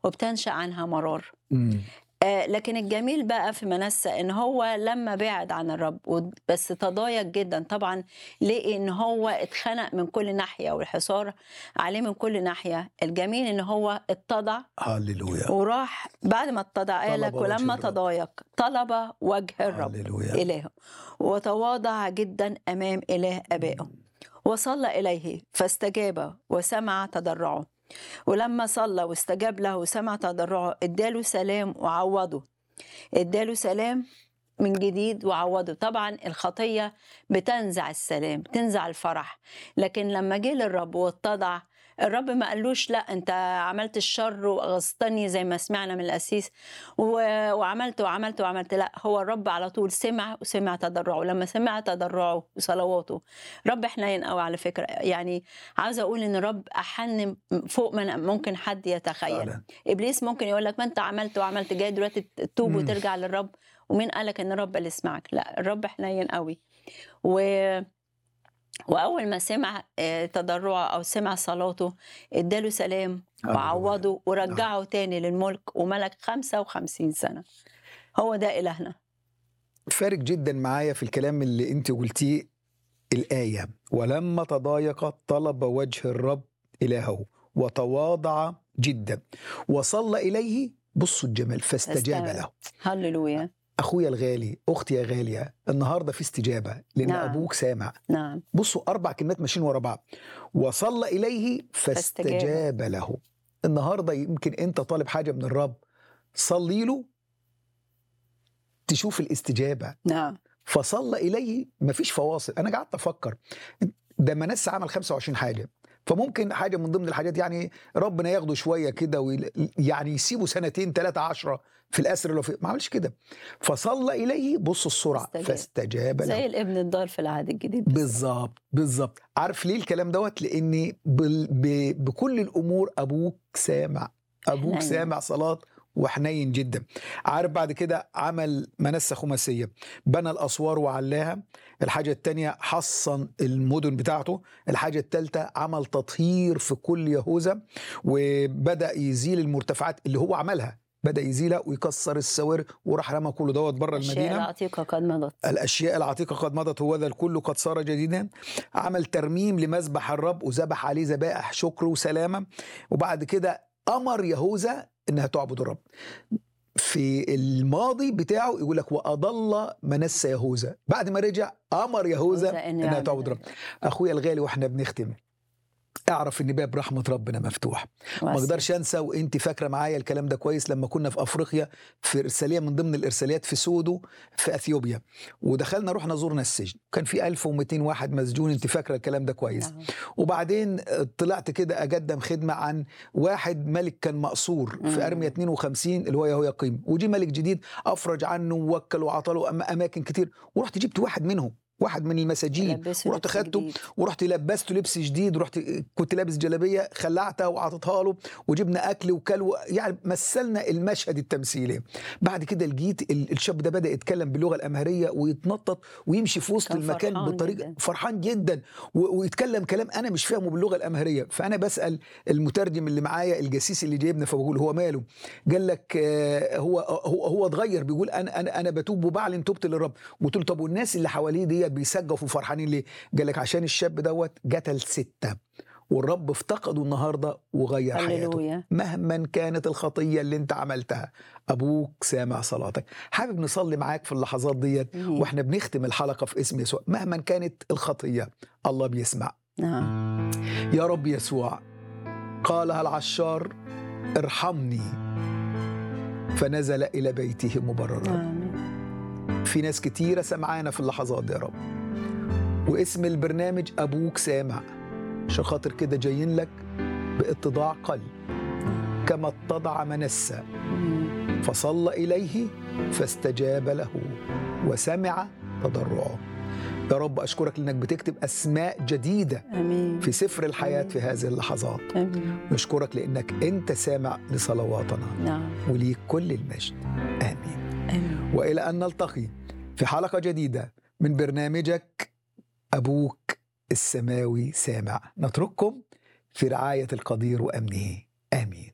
وبتنشأ عنها مرار مم. آه، لكن الجميل بقى في منسى ان هو لما بعد عن الرب ود- بس تضايق جدا طبعا لقي ان هو اتخنق من كل ناحيه والحصار عليه من كل ناحيه الجميل ان هو اتضع هللويا وراح بعد ما اتضع قال لك طلب وجه ولما الرب. تضايق طلب وجه الرب هللويا إلهه وتواضع جدا أمام إله أبائه وصلى إليه فاستجاب وسمع تضرعه ولما صلى واستجاب له وسمع تضرعه اداله سلام وعوضه اداله سلام من جديد وعوضه طبعا الخطية بتنزع السلام بتنزع الفرح لكن لما جه للرب واتضع الرب ما قالوش لا انت عملت الشر واغصتني زي ما سمعنا من القسيس و- وعملت وعملت وعملت لا هو الرب على طول سمع وسمع تضرعه لما سمع تضرعه وصلواته رب حنين قوي على فكره يعني عاوزه اقول ان الرب احن فوق ما ممكن حد يتخيل فعلا ابليس ممكن يقول لك ما انت عملت وعملت جاي دلوقتي تتوب مم. وترجع للرب ومين قالك ان الرب اللي يسمعك لا الرب حنين قوي و واول ما سمع آه، تضرعه او سمع صلاته اداله سلام هللويا. وعوضه ورجعه تاني للملك وملك 55 سنه هو ده الهنا فارق جدا معايا في الكلام اللي انت قلتيه الآية ولما تضايق طلب وجه الرب إلهه وتواضع جدا وصلى إليه بصوا الجمال فاستجاب استجاب. له هللويا أخويا الغالي أختي يا غالية النهاردة في استجابة لأن نعم. أبوك سامع نعم بصوا أربع كلمات ماشيين ورا بعض وصلى إليه فاستجاب فاستجاب. له النهاردة يمكن أنت طالب حاجة من الرب صلي له تشوف الاستجابة نعم فصلى إليه مفيش فواصل أنا قعدت أفكر ده منس عمل 25 حاجة فممكن حاجة من ضمن الحاجات يعني ربنا ياخده شوية كده ويل- يعني يسيبه سنتين ثلاثة عشرة في الأسر لو في ما عملش كده فصلى إليه بص السرعة استجاب. فاستجاب زي له الابن الضال في العهد الجديد بالظبط. بالظبط بالظبط عارف ليه الكلام دوت لأن بال- ب- بكل الأمور أبوك سامع أبوك حنين. سامع صلاة وحنين جدا عارف بعد كده عمل منسة خماسية بنى الأسوار وعلاها الحاجة التانية حصن المدن بتاعته الحاجة التالتة عمل تطهير في كل يهوذا وبدأ يزيل المرتفعات اللي هو عملها بدأ يزيلها ويكسر السوار وراح رمى كل دوت بره الأشياء المدينة العتيقة قد مضت الأشياء العتيقة قد مضت هو ذا الكل قد صار جديدا عمل ترميم لمذبح الرب وذبح عليه ذبائح شكر وسلامة وبعد كده أمر يهوذا إنها تعبد الرب في الماضي بتاعه يقول لك وأضل منسى يهوذا بعد ما رجع أمر يهوذا يهوذا إنه إنها يعبد تعبد الرب أخويا الغالي وإحنا بنختم اعرف ان باب رحمه ربنا مفتوح ما واسع. اقدرش انسى وانت فاكره معايا الكلام ده كويس لما كنا في افريقيا في ارساليه من ضمن الارساليات في سودو في اثيوبيا ودخلنا رحنا زورنا السجن كان في 1200 واحد مسجون انت فاكره الكلام ده كويس نعم. وبعدين طلعت كده اقدم خدمه عن واحد ملك كان مقصور في مم. ارميا 52 اللي هو يهوياقيم وجي ملك جديد افرج عنه ووكل وعطاله أم- اماكن كتير ورحت جبت واحد منهم واحد من المساجين لبسه ورحت لبس خدته جديد. ورحت لبسته لبس جديد ورحت كنت لابس جلابيه خلعتها وعطيتها له وجبنا اكل وكل و- يعني مثلنا المشهد التمثيلي بعد كده لقيت ال- الشاب ده بدا يتكلم باللغه الامهريه ويتنطط ويمشي في وسط كان المكان فرحان بطريقه جداً. فرحان جدا و- ويتكلم كلام انا مش فاهمه باللغه الامهريه فانا بسال المترجم اللي معايا الجاسيس اللي جايبنا فبقول هو ماله قال لك آه، هو هو هو اتغير بيقول انا انا انا بتوب وبعلن توبت للرب قلت له طب والناس اللي حواليه ديت بيسقفوا فرحانين ليه قال لك عشان الشاب دوت قتل سته والرب افتقده النهارده وغير حياته هللويا مهما كانت الخطيه اللي انت عملتها ابوك سامع صلاتك حابب نصلي معاك في اللحظات ديت مم. واحنا بنختم الحلقه في اسم يسوع مهما كانت الخطيه الله بيسمع نعم يا رب يسوع قالها العشار ارحمني فنزل الى بيته مبررا آمين. في ناس كتيره سمعانا في اللحظات دي يا رب واسم البرنامج ابوك سامع عشان خاطر كده جايين لك باتضاع قلب كما اتضع منسى مم. فصلى اليه فاستجاب له وسمع تضرعه يا رب اشكرك لانك بتكتب اسماء جديده امين في سفر الحياه في هذه اللحظات امين نشكرك لانك انت سامع لصلواتنا نعم وليك كل المجد امين امين والى ان نلتقي في حلقه جديده من برنامجك ابوك السماوي سامع نترككم في رعايه القدير وامنه امين